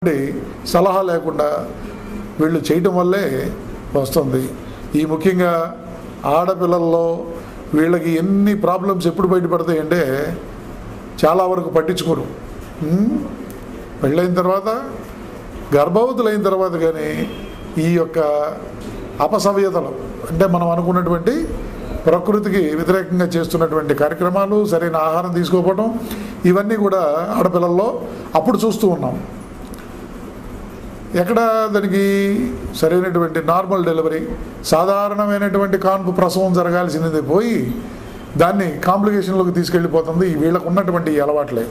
సలహా లేకుండా వీళ్ళు చేయటం వల్లే వస్తుంది ఈ ముఖ్యంగా ఆడపిల్లల్లో వీళ్ళకి ఎన్ని ప్రాబ్లమ్స్ ఎప్పుడు బయటపడతాయంటే చాలా వరకు పట్టించుకోరు ఉమ్, పెళ్ళైన తర్వాత గర్భవతులైన తర్వాత కానీ ఈ యొక్క అపసవ్యతలు అంటే మనం అనుకున్నటువంటి ప్రకృతికి వ్యతిరేకంగా చేస్తున్నటువంటి కార్యక్రమాలు సరైన ఆహారం తీసుకోకపోవడం ఇవన్నీ కూడా ఆడపిల్లల్లో అప్పుడు చూస్తూ ఉన్నాం ఎక్కడ దానికి సరైనటువంటి నార్మల్ డెలివరీ సాధారణమైనటువంటి కాన్పు ప్రసవం జరగాల్సింది పోయి దాన్ని కాంప్లికేషన్లోకి తీసుకెళ్ళిపోతుంది ఈ వీళ్ళకు ఉన్నటువంటి ఈ అలవాట్లే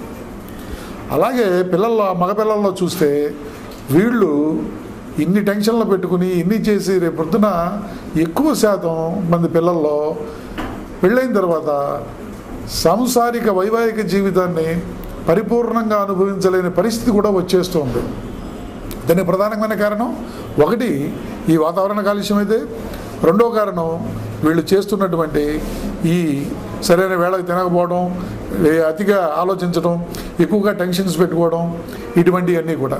అలాగే పిల్లల్లో మగపిల్లల్లో చూస్తే వీళ్ళు ఇన్ని టెన్షన్లు పెట్టుకుని ఇన్ని చేసి రేపు పొద్దున ఎక్కువ శాతం మంది పిల్లల్లో పెళ్ళైన తర్వాత సాంసారిక వైవాహిక జీవితాన్ని పరిపూర్ణంగా అనుభవించలేని పరిస్థితి కూడా వచ్చేస్తుంది దానికి ప్రధానమైన కారణం ఒకటి ఈ వాతావరణ కాలుష్యం అయితే రెండో కారణం వీళ్ళు చేస్తున్నటువంటి ఈ సరైన వేళకు తినకపోవడం ఏ అతిగా ఆలోచించడం ఎక్కువగా టెన్షన్స్ పెట్టుకోవడం ఇటువంటివన్నీ కూడా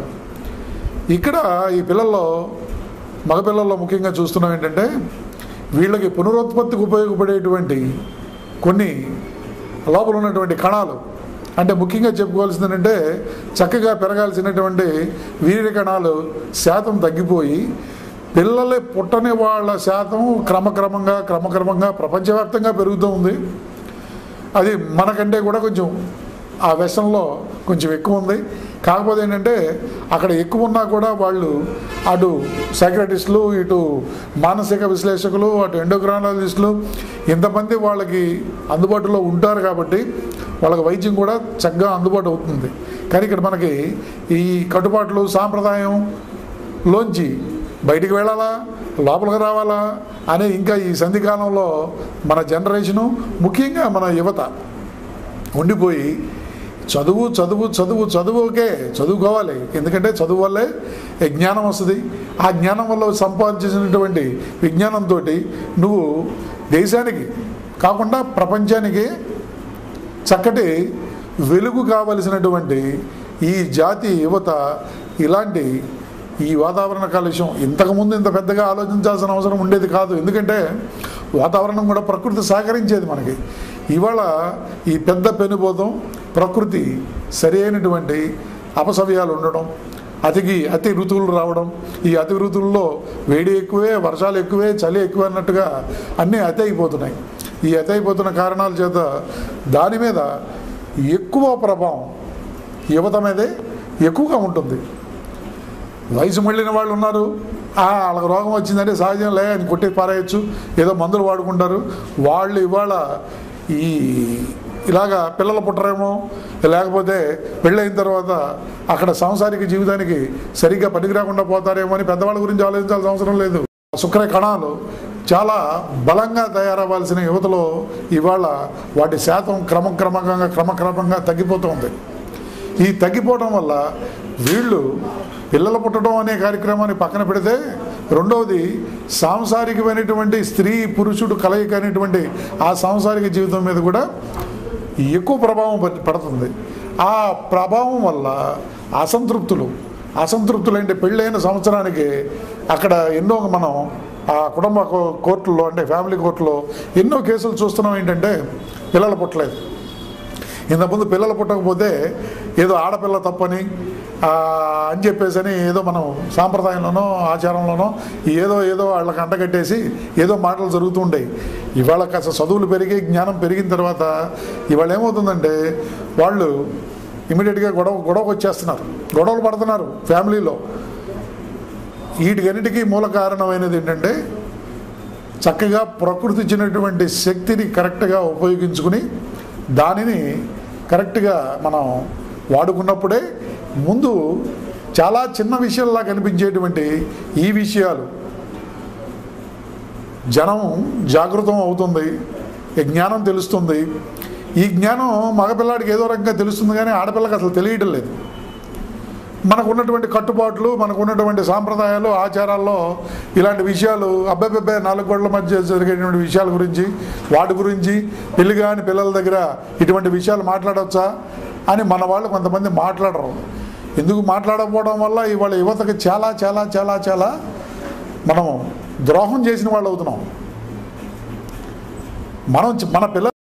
ఇక్కడ ఈ పిల్లల్లో మగపిల్లల్లో ముఖ్యంగా చూస్తున్నాం ఏంటంటే వీళ్ళకి పునరుత్పత్తికి ఉపయోగపడేటువంటి కొన్ని లోపల ఉన్నటువంటి కణాలు అంటే ముఖ్యంగా చెప్పుకోవాల్సింది ఏంటంటే చక్కగా పెరగాల్సినటువంటి వీర్య కణాలు శాతం తగ్గిపోయి పిల్లలే పుట్టని వాళ్ళ శాతం క్రమక్రమంగా క్రమక్రమంగా ప్రపంచవ్యాప్తంగా పెరుగుతూ ఉంది అది మనకంటే కూడా కొంచెం ఆ వ్యసనంలో కొంచెం ఎక్కువ ఉంది కాకపోతే ఏంటంటే అక్కడ ఎక్కువ ఉన్నా కూడా వాళ్ళు అటు సైక్రటిస్టులు ఇటు మానసిక విశ్లేషకులు అటు ఎండోక్రాలజిస్టులు ఇంతమంది వాళ్ళకి అందుబాటులో ఉంటారు కాబట్టి వాళ్ళకి వైద్యం కూడా చక్కగా అందుబాటు అవుతుంది కానీ ఇక్కడ మనకి ఈ కట్టుబాట్లు సాంప్రదాయం లోంచి బయటికి వెళ్ళాలా లోపలికి రావాలా అనే ఇంకా ఈ సంధికాలంలో మన జనరేషను ముఖ్యంగా మన యువత ఉండిపోయి చదువు చదువు చదువు చదువుకే చదువుకోవాలి ఎందుకంటే చదువు వల్లే ఈ జ్ఞానం వస్తుంది ఆ జ్ఞానం వల్ల సంపాదించినటువంటి విజ్ఞానంతో నువ్వు దేశానికి కాకుండా ప్రపంచానికి చక్కటి వెలుగు కావలసినటువంటి ఈ జాతి యువత ఇలాంటి ఈ వాతావరణ కాలుష్యం ఇంతకుముందు ఇంత పెద్దగా ఆలోచించాల్సిన అవసరం ఉండేది కాదు ఎందుకంటే వాతావరణం కూడా ప్రకృతి సహకరించేది మనకి ఇవాళ ఈ పెద్ద పెనుబోధం ప్రకృతి సరి అయినటువంటి అపసవ్యాలు ఉండడం అతికి అతి ఋతువులు రావడం ఈ అతి ఋతువుల్లో వేడి ఎక్కువే వర్షాలు ఎక్కువే చలి ఎక్కువ అన్నట్టుగా అన్నీ అతి అయిపోతున్నాయి ఈ అతి అయిపోతున్న కారణాల చేత దాని మీద ఎక్కువ ప్రభావం యువత మీదే ఎక్కువగా ఉంటుంది వయసు మళ్ళిన వాళ్ళు ఉన్నారు ఆ, వాళ్ళకి రోగం వచ్చిందంటే సహజం లే అని కొట్టి పారేయచ్చు ఏదో మందులు వాడుకుంటారు వాళ్ళు ఇవాళ ఈ ఇలాగా పిల్లలు పుట్టరేమో లేకపోతే పెళ్ళైన తర్వాత అక్కడ సాంసారిక జీవితానికి సరిగ్గా పనికిరాకుండా పోతారేమో అని పెద్దవాళ్ళ గురించి ఆలోచించాల్సిన అవసరం లేదు శుక్ర కణాలు చాలా బలంగా తయారవ్వాల్సిన యువతలో ఇవాళ వాటి శాతం క్రమక్రమంగా క్రమక్రమంగా తగ్గిపోతుంది ఈ తగ్గిపోవడం వల్ల వీళ్ళు పిల్లలు పుట్టడం అనే కార్యక్రమాన్ని పక్కన పెడితే రెండవది సాంసారికమైనటువంటి స్త్రీ పురుషుడు కలయిక అనేటువంటి ఆ సాంసారిక జీవితం మీద కూడా ఎక్కువ ప్రభావం పడ్- పడుతుంది ఆ ప్రభావం వల్ల అసంతృప్తులు అసంతృప్తులు అంటే పెళ్ళైన సంవత్సరానికి అక్కడ ఎన్నో మనం ఆ కుటుంబ కో- కోర్టుల్లో అంటే ఫ్యామిలీ కోర్టులో ఎన్నో కేసులు చూస్తున్నాం ఏంటంటే పిల్లలు పుట్టలేదు ఇంతకుముందు పిల్లలు పుట్టకపోతే ఏదో ఆడపిల్ల తప్పని ఆ, అని చెప్పేసి ఏదో మనం సాంప్రదాయంలోనో ఆచారంలోనో ఏదో ఏదో వాళ్ళకి అంటగట్టేసి ఏదో మాటలు జరుగుతూ ఉండేవి ఇవాళ కాస్త చదువులు పెరిగి జ్ఞానం పెరిగిన తర్వాత ఇవాళ ఏమవుతుందంటే వాళ్ళు ఇమీడియట్గా గొడవ గొడవకు వచ్చేస్తున్నారు గొడవలు పడుతున్నారు ఫ్యామిలీలో వీటికన్నిటికీ మూల కారణమైనది ఏంటంటే చక్కగా ప్రకృతి ఇచ్చినటువంటి శక్తిని కరెక్ట్గా ఉపయోగించుకుని దానిని కరెక్ట్గా మనం వాడుకున్నప్పుడే ముందు చాలా చిన్న విషయాల్లా కనిపించేటువంటి ఈ విషయాలు జనం జాగృతం అవుతుంది ఈ జ్ఞానం తెలుస్తుంది ఈ జ్ఞానం మగపిల్లాడికి ఏదో రకంగా తెలుస్తుంది కానీ ఆడపిల్లకి అసలు తెలియటం లేదు మనకు ఉన్నటువంటి కట్టుబాట్లు మనకు ఉన్నటువంటి సాంప్రదాయాలు ఆచారాల్లో ఇలాంటి విషయాలు అబ్బాయి నాలుగు గోడల మధ్య జరిగేటువంటి విషయాల గురించి వాటి గురించి పెళ్లి కాని పిల్లల దగ్గర ఇటువంటి విషయాలు మాట్లాడవచ్చా అని మన వాళ్ళు కొంతమంది మాట్లాడరు ఎందుకు మాట్లాడకపోవడం వల్ల ఇవాళ యువతకి చాలా చాలా చాలా చాలా మనం ద్రోహం చేసిన వాళ్ళు అవుతున్నాం మనం మన పిల్లలు